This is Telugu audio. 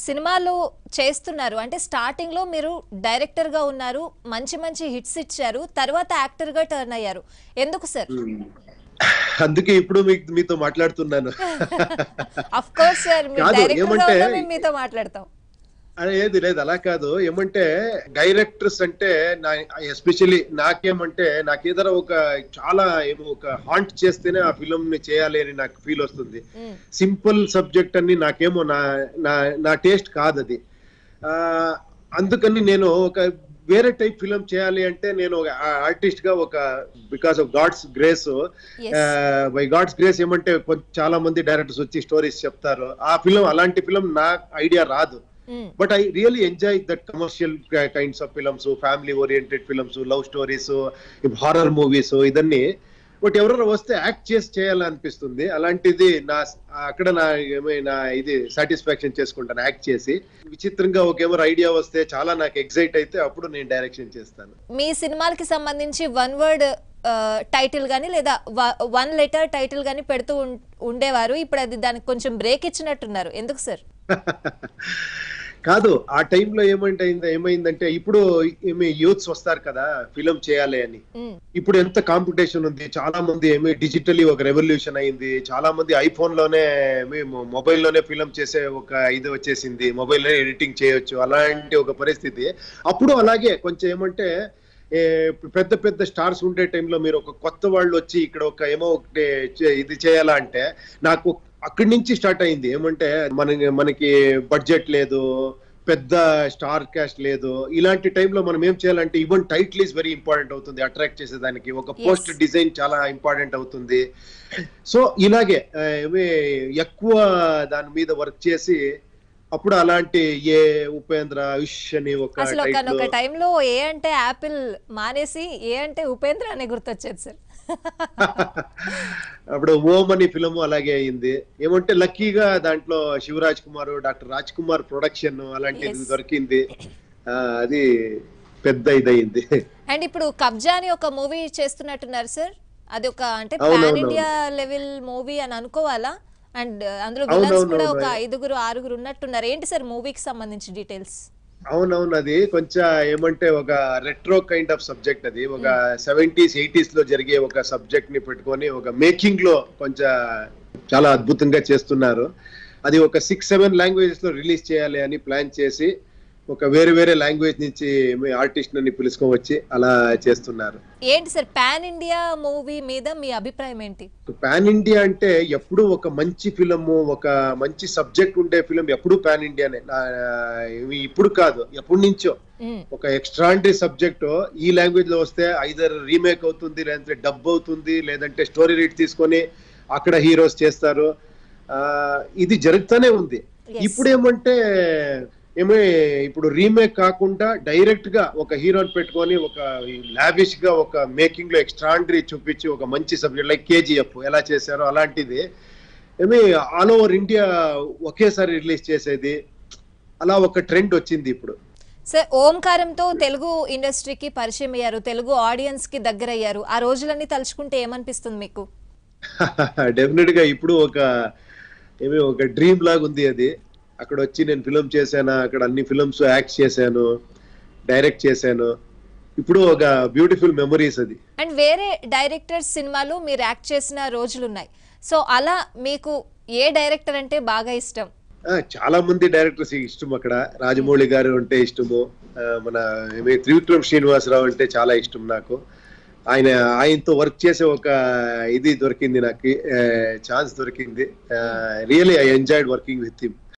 సినిమాలు చేస్తున్నారు అంటే స్టార్టింగ్ లో మీరు డైరెక్టర్ గా ఉన్నారు మంచి మంచి హిట్స్ ఇచ్చారు తర్వాత యాక్టర్ గా టర్న్ అయ్యారు ఎందుకు సార్ అందుకే ఇప్పుడు మీకు మీతో మాట్లాడుతున్నాను అఫ్ కోర్స్ సార్ మీరు కాదు, డైరెక్టర్ గా ఏమంటే- ఉన్నా మేము మీతో మాట్లాడతాం అరే ఏది లేదు అలా కాదు ఏమంటే డైరెక్టర్స్ అంటే నా ఎస్పెషల్లీ నాకేమంటే నాకు ఏదైనా ఒక చాలా ఏమో ఒక హాంట్ చేస్తేనే ఆ ఫిలిం ని చేయాలి అని నాకు ఫీల్ వస్తుంది మ్మ్. సింపుల్ సబ్జెక్ట్ అని నాకేమో నా నా నా టేస్ట్ కాదు అది ఆ, అందుకని నేను ఒక వేరే టైప్ ఫిలిం చేయాలి అంటే నేను ఒక ఆర్టిస్ట్ గా ఒక because of God's grace Yes. By God's grace ఏమంటే కొంచెం చాలా మంది డైరెక్టర్స్ వచ్చి స్టోరీస్ చెప్తారు ఆ ఫిలిం అలాంటి ఫిలిం నా ఐడియా రాదు hmm. But I really enjoy that commercial kinds of films family oriented films love stories horror movies ఇదన్నీ బట్ ఎవరైనా వస్తే యాక్ట్ చేసి చేయాలనిపిస్తుంది అలాంటిది నా అక్కడ నా ఏమై నా ఇది సాటిస్ఫాక్షన్ చేసుకుంటాను యాక్ట్ చేసి విచిత్రంగా ఒక ఏమైనా ఐడియా వస్తే చాలా నాకు ఎగ్జైట్ అయితే అప్పుడు నేను డైరెక్షన్ చేస్తాను మీ సినిమాలకి సంబంధించి వన్ వర్డ్ టైటిల్ కానీ లేదా వన్ లెటర్ టైటిల్ కానీ పెడుతూ ఉం- ఉండేవారు ఇప్పుడు అది దానికి కొంచెం బ్రేక్ ఇచ్చినట్టున్నారు ఎందుకు సార్ కాదు ఆ టైంలో ఏమంటే ఏమైందంటే ఇప్పుడు ఏమి యూత్స్ వస్తారు కదా ఫిలిం చేయాలి అని మ్మ్. ఇప్పుడు ఎంత కాంపిటీషన్ ఉంది చాలా మంది ఏమి డిజిటలీ ఒక రెవల్యూషన్ అయింది చాలా మంది ఐఫోన్ లోనే మేము మొబైల్ లోనే ఫిలం చేసే ఒక ఇది వచ్చేసింది మొబైల్ లోనే ఎడిటింగ్ చేయొచ్చు అలాంటి ఒక పరిస్థితి అప్పుడు అలాగే కొంచెం ఏమంటే ఏ, పెద్ద పెద్ద స్టార్స్ ఉండే టైంలో మీరు ఒక కొత్త వాళ్ళు వచ్చి ఇక్కడ ఒక ఏమో ఒకటి చే- ఇది చేయాలా అంటే నాకు అక్కడి నుంచి స్టార్ట్ అయింది ఏమంటే మన మనకి బడ్జెట్ లేదు పెద్ద స్టార్ క్యాస్ట్ లేదు ఇలాంటి టైంలో మనం ఏం చేయాలంటే even title is very important అవుతుంది అట్రాక్ట్ చేసేదానికి ఒక పోస్ట్ Yes. డిజైన్ చాలా ఇంపార్టెంట్ అవుతుంది సో ఇలాగే ఆ, ఏమి ఎక్కువ దాని మీద వర్క్ చేసి అప్పుడు అలాంటి ఏ ఉపేంద్ర ఉష్ అని ఒక అసలు ఒక టైటిల్ ఒక టైంలో ఏ అంటే యాపిల్ మానేసి ఏ అంటే ఉపేంద్ర అనే గుర్తొచ్చేది సార్ అప్పుడు ఓం అని ఫిలిం అలాగే అయింది ఏమంటే లక్కీగా దాంట్లో శివరాజ్ కుమార్ డాక్టర్ రాజ్ కుమార్ ప్రొడక్షన్ అలాంటిది Yes. దొరికింది ఆ, అది పెద్ద ఇదయింది అండ్ ఇప్పుడు కబ్జా అని ఒక మూవీ చేస్తున్నట్టున్నారు సార్ అది ఒక అంటే అవును, పాన్ అవును, ఇండియా లెవెల్ మూవీ అని అనుకోవాలా అండ్ అందులో అవును, విలన్స్ అవును, కూడా అవును. ఒక ఐదుగురు ఆరుగురు ఉన్నట్టున్నారు ఏంటి సార్ మూవీకి సంబంధించి డీటెయిల్స్ అవునవును అది కొంచెం ఏమంటే ఒక రెట్రో కైండ్ ఆఫ్ సబ్జెక్ట్ అది ఒక సెవెంటీస్ ఎయిటీస్ లో జరిగే ఒక సబ్జెక్ట్ ని పెట్టుకొని ఒక మేకింగ్ లో కొంచెం చాలా అద్భుతంగా చేస్తున్నారు అది ఒక సిక్స్ సెవెన్ లాంగ్వేజెస్ లో రిలీజ్ చేయాలి అని ప్లాన్ చేసి ఒక వేరే వేరే లాంగ్వేజ్ నుంచి ఆర్టిస్ట్ ని పిలుచుకొని వచ్చి అలా చేస్తున్నారు ఏంటి సార్ పాన్ ఇండియా మూవీ మీద మీ అభిప్రాయం ఏంటి పాన్ ఇండియా అంటే ఎప్పుడు ఒక మంచి ఫిలము ఒక మంచి సబ్జెక్ట్ ఉండే ఫిలిం ఎప్పుడు పాన్ ఇండియానే నా- ఇవి ఇప్పుడు కాదు ఎప్పటి నుంచో మ్మ్. ఒక ఎక్స్ట్రాండరీ సబ్జెక్ట్ ఈ లాంగ్వేజ్ లో వస్తే ఐదర్ రీమేక్ అవుతుంది లేదంటే డబ్ అవుతుంది లేదంటే స్టోరీ రీడ్ తీసుకొని అక్కడ హీరోస్ చేస్తారు ఆ, ఇది జరుగుతూనే ఉంది Yes. ఇప్పుడు ఏమంటే ఏమే ఇప్పుడు రీమేక్ కాకుండా డైరెక్ట్ గా ఒక హీరోని పెట్టుకొని ఒక లావిష్ గా ఒక మేకింగ్ లో ఎక్స్ట్రాండరీ చూపించి ఒక మంచి సబ్జెక్ట్ లైక్ కేజీఎఫ్ ఎలా చేశారో అలాంటిది ఏమి ఆల్ ఓవర్ ఇండియా ఒకేసారి రిలీజ్ చేసేది అలా ఒక ట్రెండ్ వచ్చింది ఇప్పుడు సార్ ఓంకారంతో తెలుగు ఇండస్ట్రీకి పరిచయం అయ్యారు తెలుగు ఆడియన్స్ కి దగ్గర అయ్యారు ఆ రోజులన్నీ తలుచుకుంటే ఏమనిపిస్తుంది మీకు డెఫినెట్ గా ఇప్పుడు ఒక ఏమి ఒక డ్రీమ్ లాగా ఉంది అది అక్కడ వచ్చి నేను ఫిలిం చేశాను అక్కడ అన్ని ఫిలిమ్స్ యాక్ట్ చేశాను డైరెక్ట్ చేశాను ఇప్పుడు ఒక బ్యూటిఫుల్ మెమరీస్ అది అండ్ వేరే డైరెక్టర్స్ సినిమాలు మీరు యాక్ట్ చేసిన రోజులు ఉన్నాయి సో అలా మీకు ఏ డైరెక్టర్ అంటే బాగా ఇష్టం ఆ, చాలా మంది డైరెక్టర్స్ ఇష్టం అక్కడ రాజమౌళి గారు అంటే ఇష్టము ఆ, మన ఏమి త్రివిక్రమ్ శ్రీనివాసరావు అంటే చాలా ఇష్టం నాకు ఆయన ఆయనతో వర్క్ చేసే ఒక ఇది దొరికింది నాకు ఛాన్స్ దొరికింది really I enjoyed working with him